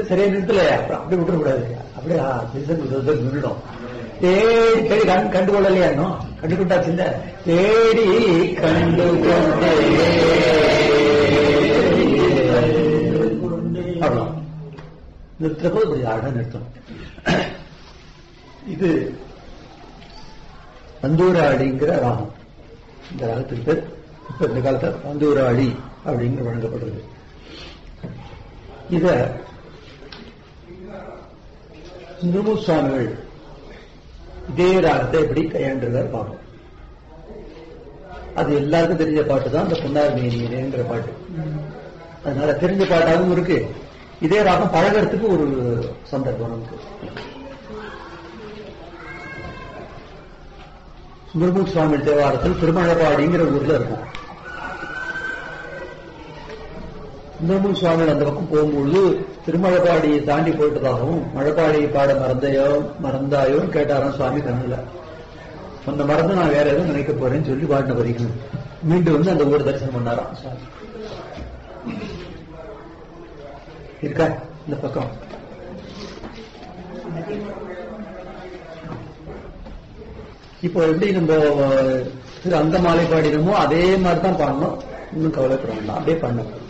சரியா நிறுத்தல அப்புறம் அப்படியே விட்டுறக்கூடாது அப்படியே ஆ, சீசன் விதத்தில் நின்றுடும் தேடி தேடி கண் கண்டுகொள்ளலையா இன்னும் கண்டுகொண்டாச்சு இல்ல தேடி கண்டு அவ்வளோ நிறுத்துற போது இப்படி அழகா நிறுத்தணும் இது பந்தூராளிங்கிற ராகம் இந்த ராகத்துக்கு பேர் இப்ப இந்த காலத்துல பந்தூராளி அப்படிங்கிற வழங்கப்படுறது இத சுந்தரமு சுவாமிகள் இதே ராகத்தை எப்படி கையாண்டுருக்கார் பார்ப்போம் அது எல்லாருக்கும் தெரிஞ்ச பாட்டு தான் இந்த பொன்னார் மேனியனேங்கிற பாட்டு அதனால தெரிஞ்ச பாட்டாகவும் இருக்கு இதே ராகம் பழகிறதுக்கு ஒரு சந்தர்ப்பம் நமக்கு சுந்தரமூர்த்தி சுவாமி தேவாரத்தில் திருமழபாடிங்கிற ஊர்ல இருக்கும் சுந்தரமூர்த்தி சுவாமிகள் அந்த பக்கம் போகும்பொழுது திருமழபாடியை தாண்டி போயிட்டதாகவும் மழைப்பாடியை பாட மறந்தையோ மறந்தாயோன்னு கேட்டாராம் சுவாமி கண்ணுல அந்த மறந்து நான் வேற எதுவும் நினைக்க போறேன்னு சொல்லி பாடின வரைக்கும் மீண்டும் வந்து அந்த ஊர் தரிசனம் பண்ணாராம் சுவாமி இருக்கா இந்த பக்கம் இப்போ எப்படி நம்ம திரு அந்த மாலை பாடினமோ அதே மாதிரி தான் பாடணும் இன்னும் கவலைப்பட வேண்டாம் அப்படியே பண்ணணும்